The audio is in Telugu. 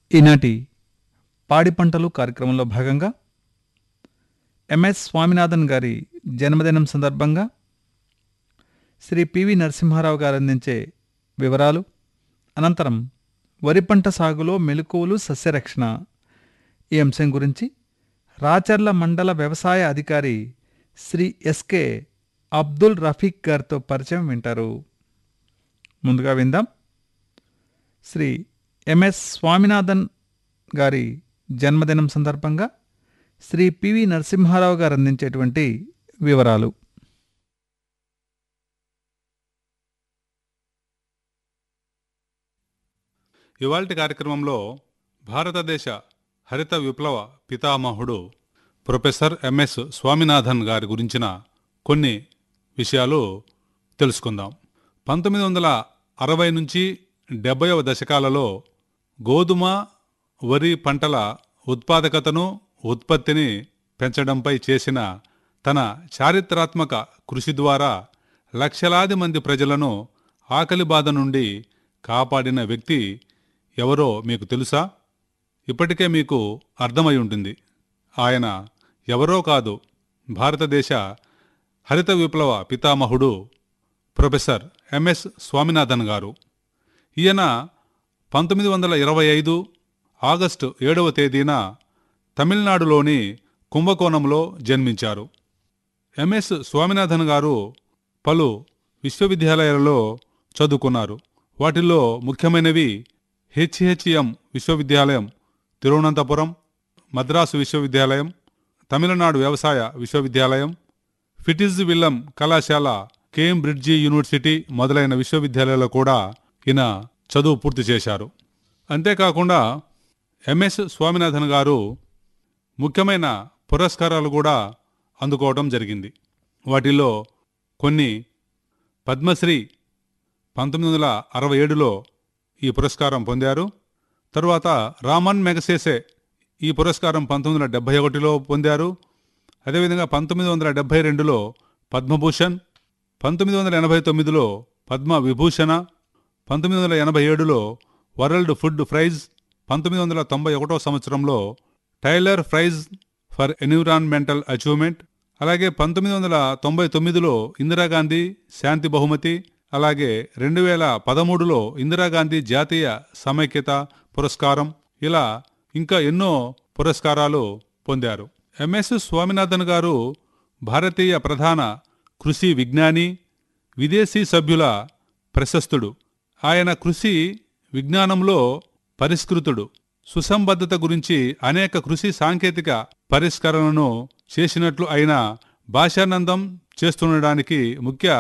ఈనాటి పాడి పంటలు కార్యక్రమంలో భాగంగా ఎంఎస్ స్వామినాథన్ గారి జన్మదినం సందర్భంగా శ్రీ పివి నరసింహారావు గారు అందించే వివరాలు అనంతరం వరి పంట సాగులో మెలకువలు సస్యరక్షణ ఈ అంశం గురించి రాచర్ల మండల వ్యవసాయ అధికారి శ్రీ ఎస్కే అబ్దుల్ రఫీక్ గారితో పరిచయం వింటారు ముందుగా విందాం శ్రీ ఎంఎస్ స్వామినాథన్ గారి జన్మదినం సందర్భంగా శ్రీ పివి నరసింహారావు గారు అందించేటువంటి వివరాలు ఇవాల్టి కార్యక్రమంలో భారతదేశ హరిత విప్లవ పితామహుడు ప్రొఫెసర్ ఎంఎస్ స్వామినాథన్ గారి గురించిన కొన్ని విషయాలు తెలుసుకుందాం పంతొమ్మిది వందల అరవై నుంచి డెబ్బైవ దశకాలలో గోధుమ వరి పంటల ఉత్పాదకతను ఉత్పత్తిని పెంచడంపై చేసిన తన చారిత్రాత్మక కృషి ద్వారా లక్షలాది మంది ప్రజలను ఆకలి బాధ నుండి కాపాడిన వ్యక్తి ఎవరో మీకు తెలుసా ఇప్పటికే మీకు అర్థమై ఉంటుంది ఆయన ఎవరో కాదు భారతదేశ హరిత విప్లవ పితామహుడు ప్రొఫెసర్ ఎంఎస్ స్వామినాథన్ గారు ఈయన పంతొమ్మిది వందల ఇరవై ఐదు ఆగస్టు ఏడవ తేదీన తమిళనాడులోని కుంభకోణంలో జన్మించారు ఎంఎస్ స్వామినాథన్ గారు పలు విశ్వవిద్యాలయాలలో చదువుకున్నారు వాటిల్లో ముఖ్యమైనవి హెచ్హెచ్ఎం విశ్వవిద్యాలయం తిరువనంతపురం మద్రాసు విశ్వవిద్యాలయం తమిళనాడు వ్యవసాయ విశ్వవిద్యాలయం ఫిటిజ్ విల్లం కళాశాల కేంబ్రిడ్జి యూనివర్సిటీ మొదలైన విశ్వవిద్యాలయాల్లో కూడా ఈయన చదువు పూర్తి చేశారు అంతేకాకుండా ఎంఎస్ స్వామినాథన్ గారు ముఖ్యమైన పురస్కారాలు కూడా అందుకోవడం జరిగింది వాటిల్లో కొన్ని పద్మశ్రీ పంతొమ్మిది వందల అరవై ఏడులో ఈ పురస్కారం పొందారు తరువాత రామన్ మెగసేసే ఈ పురస్కారం పంతొమ్మిది వందల డెబ్బై ఒకటిలో పొందారు అదేవిధంగా పంతొమ్మిది వందల డెబ్బై రెండులో పద్మభూషణ్ పంతొమ్మిది వందల ఎనభై తొమ్మిదిలో పద్మ విభూషణ పంతొమ్మిది వందల ఎనభై ఏడులో వరల్డ్ ఫుడ్ ప్రైజ్ పంతొమ్మిది వందల తొంభై ఒకటో సంవత్సరంలో Tyler prize for environmental achievement అలాగే పంతొమ్మిది వందల తొంభై తొమ్మిదిలో ఇందిరాగాంధీ శాంతి బహుమతి అలాగే రెండు వేల పదమూడులో ఇందిరాగాంధీ జాతీయ సమైక్యత పురస్కారం ఇలా ఇంకా ఎన్నో పురస్కారాలు పొందారు ఎంఎస్ స్వామినాథన్ గారు భారతీయ ప్రధాన కృషి విజ్ఞాని విదేశీ సభ్యుల ప్రశస్తుడు ఆయన కృషి విజ్ఞానంలో పరిష్కృతుడు సుసంబద్ధత గురించి అనేక కృషి సాంకేతిక పరిష్కరణను చేసినట్లు అయిన భాషానందం చేస్తుండడానికి ముఖ్య